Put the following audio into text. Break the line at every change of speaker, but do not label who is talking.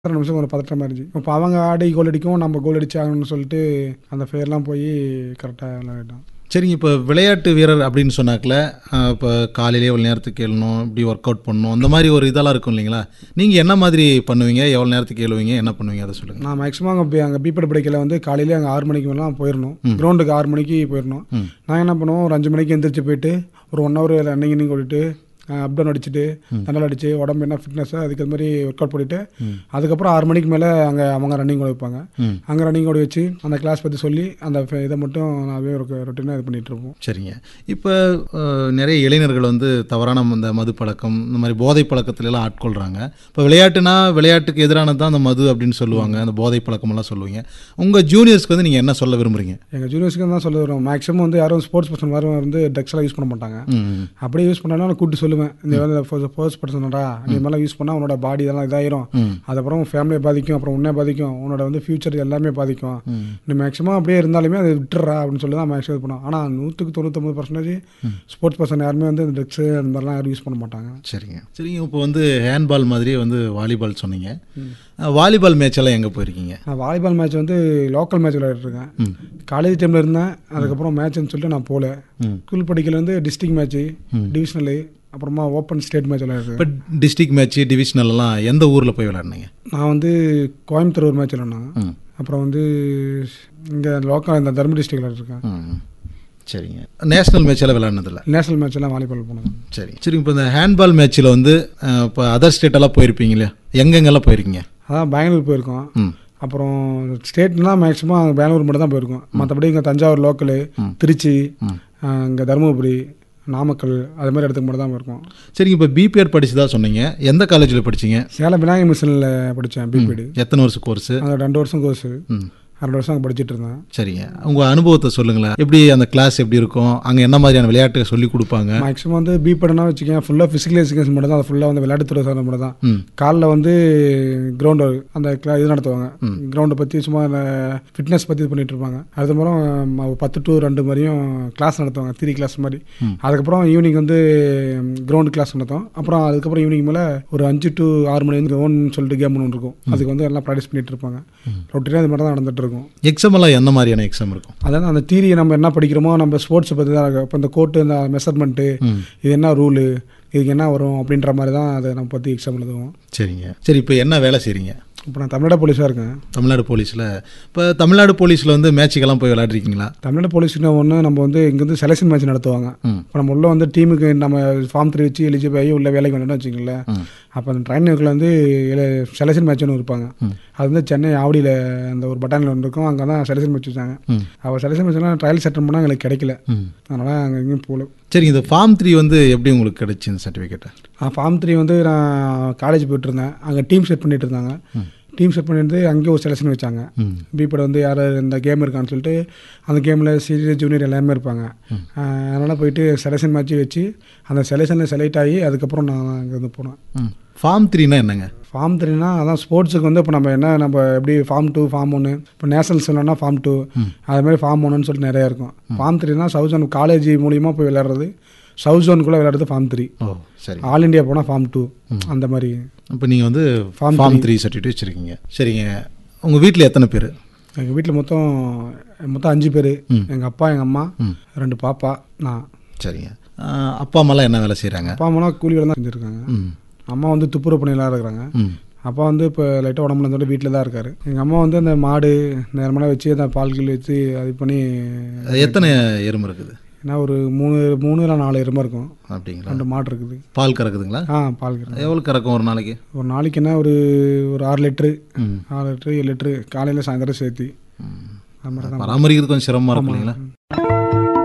பத்தரை நிமிஷம் ஒரு பதற்றமாக இருந்துச்சு இப்போ அவங்க ஆடி கோல் அடிக்கும் நம்ம கோல் அடிச்சாகணும்னு சொல்லிட்டு அந்த ஃபேர்லாம் போய் கரெக்டாக விளையாடிட்டோம்
சரிங்க இப்போ விளையாட்டு வீரர் அப்படின்னு சொன்னாக்கல இப்போ காலையிலே எவ்வளோ நேரத்துக்கு எழுணும் இப்படி ஒர்க் அவுட் பண்ணணும் அந்த மாதிரி ஒரு இதெல்லாம் இருக்கும் இல்லைங்களா நீங்கள் என்ன மாதிரி பண்ணுவீங்க எவ்வளோ நேரத்துக்கு எழுவீங்க என்ன பண்ணுவீங்க அதை சொல்லுங்கள்
நான் மேக்ஸிமம் அங்கே அங்கே பீப்பட் படிக்கல வந்து காலையிலே அங்கே ஆறு மணிக்கு மேலாம் போயிடணும் கிரவுண்டுக்கு ஆறு மணிக்கு போயிடணும்
ம்.
நான் என்ன பண்ணுவோம் ஒரு அஞ்சு மணிக்கு எந்திரிச்சு போயிட்டு ஒரு ஒன் ஹவர் ரன்னிங் இன்னிங் ஓடிட்டு அப் டவுன் அடிச்சுட்டு தண்டல் அடிச்சு உடம்பு என்ன ஃபிட்னஸ் அதுக்கு மாதிரி ஒர்க் அவுட் பண்ணிட்டு அதுக்கப்புறம் ஆறு மணிக்கு மேலே அங்கே அவங்க ரன்னிங் ஓட வைப்பாங்க
ம்
அங்கே ரன்னிங் ஓடி வச்சு அந்த கிளாஸ் பற்றி சொல்லி அந்த ஃப- இதை மட்டும் நாவே ஒரு ரொட்டீனாக இது பண்ணிட்டு இருப்போம்
சரிங்க இப்போ அஹ், நிறைய இளைஞர்கள் வந்து தவறான இந்த மது பழக்கம் இந்த மாதிரி போதை பழக்கத்துல எல்லாம் ஆட்கொள்கிறாங்க இப்போ விளையாட்டுனா விளையாட்டுக்கு எதிரானது தான் அந்த மது அப்படின்னு சொல்லுவாங்க அந்த போதை பழக்கமெல்லாம் சொல்லுவீங்க உங்கள் ஜூனியர்ஸ்க்கு வந்து நீங்கள் என்ன சொல்ல விரும்புகிறீங்க
எங்கள் ஜூனியர்ஸ்க்கு தான் சொல்ல வரோம் மேக்ஸிமம் வந்து யாரும் ஸ்போர்ட்ஸ் பர்சன் மாதிரி வந்து ட்ரக்ஸ் எல்லாம் யூஸ் பண்ண மாட்டாங்க
ம்
அப்படியே யூஸ் பண்ணாலும் நான் கூப்பிட்டு சொல்லுவேன் இந்த வந்து ஃபர்ஸ்ட் பர்சனடா நீ மாதிரிலாம் யூஸ் பண்ணால் உன்னோட பாடி இதெல்லாம் இதாயிரும்
ம்
அதுக்கப்புறம் உன் ஃபேமிலியை பாதிக்கும் அப்புறம் உன்னை பாதிக்கும் உன்னோட வந்து ஃபியூச்சர் எல்லாமே பாதிக்கும்
ம்
நீ மேக்ஸிமம் அப்படியே இருந்தாலுமே அதை விட்டுறா அப்படின்னு சொல்லி தான் மேக்ஸிமம் இது பண்ணுவோம் ஆனால் நூற்றுக்கு தொண்ணூத்தொம்பது பர்சன்டேஜ் ஸ்போர்ட்ஸ் பர்சன் யாருமே வந்து இந்த ட்ரக்ஸு அந்த மாதிரிலாம் யாரும் யூஸ் பண்ண மாட்டாங்க
சரிங்க சரிங்க இப்போ வந்து ஹேண்ட்பால் மாதிரியே வந்து வாலிபால் சொன்னீங்க அஹ், வாலிபால் மேட்ச் எல்லாம் எங்கே போயிருக்கீங்க
நான் வாலிபால் மேட்ச் வந்து லோக்கல் மேட்ச் விளையாடிருக்கேன்
ம்
காலேஜ் டைமில் இருந்தேன் அதுக்கப்புறம் மேட்ச்னு சொல்லிட்டு நான் போகல
ம்
ஸ்கூல் படிக்கலேருந்து டிஸ்ட்ரிக்ட் மேட்ச்சு டிவிஷனலு அப்புறமா ஓப்பன் ஸ்டேட் மேட்ச் விளையாடுறேன்
இப்போ டிஸ்ட்ரிக்ட் மேட்ச்சு டிவிஷனல்லாம் எந்த ஊரில் போய் விளையாடுனீங்க
நான் வந்து கோயம்புத்தூர் ஒரு மேட்ச் விளையாடினேன்
ம்
அப்புறம் வந்து இங்கே லோக்கல் இந்த தர்மபுரி டிஸ்ட்ரிக்ட் விளையாடிருக்கேன்
ம் சரிங்க நேஷனல் மேட்ச் எல்லாம் விளையாடுனதில்ல
நேஷனல் மேட்ச் எல்லாம் வாலிபால் போனேன்
சரி சரி இப்போ இந்த ஹேண்ட்பால் மேட்ச்சில் வந்து அஹ், இப்போ அதர் ஸ்டேட்டெல்லாம் போயிருப்பீங்க இல்லையா எங்கெங்கெல்லாம் போயிருக்கீங்க
அதான் பெங்களூர் போயிருக்கோம்
ம்
அப்புறம் ஸ்டேட்னா மேக்ஸிமம் பெங்களூர் மட்டும் தான் போயிருக்கோம் மற்றபடி இங்கே தஞ்சாவூர் லோக்கலு
ம்.
திருச்சி
ம்
இங்கே தருமபுரி நாமக்கல் அது மாதிரி இடத்துக்கு மட்டும் தான் போயிருக்கோம்
சரிங்க இப்போ பிபிஎட் படிச்சதா சொன்னீங்க எந்த காலேஜில் படிச்சீங்க
சேலம் விநாயகர் மிஷனில் படித்தேன் பிபிடி
எத்தனை வருஷம் கோர்ஸு
அங்கே ரெண்டு வருஷம் கோர்ஸ்
ம்
ரெண்டு வருஷம் அங்கே படிச்சுட்டு இருந்தேன்
சரிங்க உங்கள் அனுபவத்தை சொல்லுங்களேன் எப்படி அந்த கிளாஸ் எப்படி இருக்கும் அங்கே என்ன மாதிரியான விளையாட்டு சொல்லி கொடுப்பாங்க
மேக்ஸிமம் வந்து பிபடினா வச்சுக்கேன் ஃபுல்லாக ஃபிசிக்கல் எஜுகேஷன் மட்டும் தான் ஃபுல்லாக வந்து விளையாட்டுத்துறை சார்ந்த மட்டும் தான்
ம்
காலைல வந்து கிரவுண்டு அந்த கிளா இது நடத்துவாங்க கிரவுண்டை பற்றி சும்மா ஃபிட்னஸ் பற்றி இது பண்ணிட்டு இருப்பாங்க அதுக்கப்புறம் ம- ஒரு பத்து டு ரெண்டு மாதிரியும் கிளாஸ் நடத்துவாங்க த்ரீ கிளாஸ் மாதிரி அதுக்கப்புறம் ஈவினிங் வந்து கிரவுண்டு கிளாஸ் நடத்தும் அப்புறம் அதுக்கப்புறம் ஈவினிங் மேலே ஒரு அஞ்சு டு ஆறு மணி வந்து ஓன் சொல்லிட்டு கேம் ஒன்று இருக்கும் அதுக்கு வந்து எல்லாம் ப்ராக்டிஸ் பண்ணிட்டு இருப்பாங்க ரொட்டீனாக இது மட்டும் தான் நடந்துட்டு இருக்கும்
எக்ஸாம் எல்லாம் என்ன மாதிரியான எக்ஸாம் இருக்கும்
அதாவது அந்த தியரியை நம்ம என்ன படிக்கிறோமோ நம்ம ஸ்போர்ட்ஸை பற்றி தான் இருக்கும் இப்போ இந்த கோட்டு இந்த மெஷர்மெண்ட்டு
ம்
இது என்ன ரூலு இதுக்கு என்ன வரும் அப்படின்ற மாதிரி தான் அதை நம்ம பற்றி எக்ஸாம் எழுதுவோம்
சரிங்க சரி இப்போ என்ன வேலை செய்கிறீங்க
இப்போ நான் தமிழ்நாடு போலீஸாக இருக்கேன்
தமிழ்நாடு போலீஸில் இப்போ தமிழ்நாடு போலீஸில் வந்து மேட்சுக்கெல்லாம் போய் விளையாடுறீங்களா
தமிழ்நாடு போலீஸ்னா ஒன்று நம்ம வந்து இங்கேருந்து செலெக்ஷன் மேட்ச் நடத்துவாங்க
ம்
இப்போ நம்ம உள்ள வந்து டீமுக்கு நம்ம ஃபார்ம் த்ரீ வச்சு எலிஜிபிள் ஆகி உள்ள வேலைக்கு வேணும்னு வச்சுங்களேன்
ம்
அப்போ அந்த ட்ரைனருக்குள்ள வந்து செலெக்ஷன் மேட்ச் ஒன்று இருப்பாங்க
ம்.
அது வந்து சென்னை ஆவடியில் அந்த ஒரு பட்டானில் ஒன்று இருக்கும் அங்கே தான் செலெக்ஷன் மேட்ச் வச்சாங்க
ம்
அவள் செலெக்ஷன் மேட்ச்லாம் ட்ரையல் செட்டன் பண்ணால் எங்களுக்கு கிடைக்கல
ம்
அதனால் அங்கே எங்கேயும் போகல
சரி இந்த ஃபார்ம் த்ரீ வந்து எப்படி உங்களுக்கு கிடைச்சி இந்த சர்டிஃபிகேட்டை
நான் ஃபார்ம் த்ரீ வந்து நான் காலேஜ் போயிட்டு இருந்தேன் அங்கே டீம் செட் பண்ணிட்டு இருந்தாங்க டீம் செட் பண்ணிட்டு அங்கேயே ஒரு செலெக்ஷன் வச்சாங்க
ம்
பிபட வந்து யார் இந்த கேம் இருக்கான்னு சொல்லிட்டு அந்த கேமில் சீனியர் ஜூனியர் எல்லாமே இருப்பாங்க அதனால் போயிட்டு செலெக்ஷன் மேட்ச் வச்சு அந்த செலெக்ஷனில் செலக்ட் ஆகி அதுக்கப்புறம் நான் அங்கே வந்து போனேன்
ம் ஃபார்ம் த்ரீனா என்னங்க
ஃபார்ம் த்ரீனா அதான் ஸ்போர்ட்ஸுக்கு வந்து இப்போ நம்ம என்ன நம்ம எப்படி ஃபார்ம் டூ ஃபார்ம் ஒன்று இப்போ நேஷனல் சொல்லணும்னா ஃபார்ம் டூ அது மாதிரி ஃபார்ம் ஒன்றுன்னு சொல்லிட்டு நிறையா இருக்கும் ஃபார்ம் த்ரீனா சவுத் ஜோன் காலேஜ் மூலியமாக போய் விளையாடுறது சவுத் ஜோனுக்குள்ளே விளையாடுறது ஃபார்ம் த்ரீ
ஓ சரி
ஆல் இந்தியா போனால் ஃபார்ம் டூ அந்த மாதிரி
இப்போ நீங்கள் வந்து
Form
ஃபார்ம் த்ரீ சர்டிஃபிகேட் வச்சுருக்கீங்க சரிங்க உங்கள் வீட்டில் எத்தனை பேர்
எங்கள் வீட்டில் மொத்தம் மொத்தம் அஞ்சு பேர் எங்கள் அப்பா எங்கள் அம்மா
ம்.
ரெண்டு பாப்பா நான்
சரிங்க ஆஹ் அப்பா அம்மாலாம் என்ன வேலை செய்கிறாங்க
அப்பா அம்மாலாம் கூலி வேலை தான் செஞ்சுருக்காங்க
ம்
அம்மா வந்து துப்புரவு பணியெல்லாம் இருக்கிறாங்க
ம்
அப்பா வந்து இப்போ லைட்டாக உடம்புல இருந்தோட வீட்டில் தான் இருக்காரு எங்கள் அம்மா வந்து அந்த மாடு நேரமெல்லாம் வச்சு அந்த பால்கள் வச்சு அது பண்ணி
அது எத்தனை எறும்பு இருக்குது
ஏன்னா ஒரு மூணு மூணு இல்லை நாலு எருமை இருக்கும்
அப்படிங்களா
ரெண்டு மாடு இருக்குது
பால் கறக்குதுங்களா
ஆ பால் கறந்து
எவ்வளோ கறக்கும் ஒரு நாளைக்கு
ஒரு நாளைக்கு என்ன ஒரு ஒரு ஆறு லிட்ரு
ம்
ஆறு லிட்ரு ஏழு லிட்ரு காலையில் சாயந்தரம் சேர்த்தி
ம்.
அது மாதிரி தான்
பராமரிக்கிறது கொஞ்சம் சிரமமாக இருக்கும் இல்லைங்களா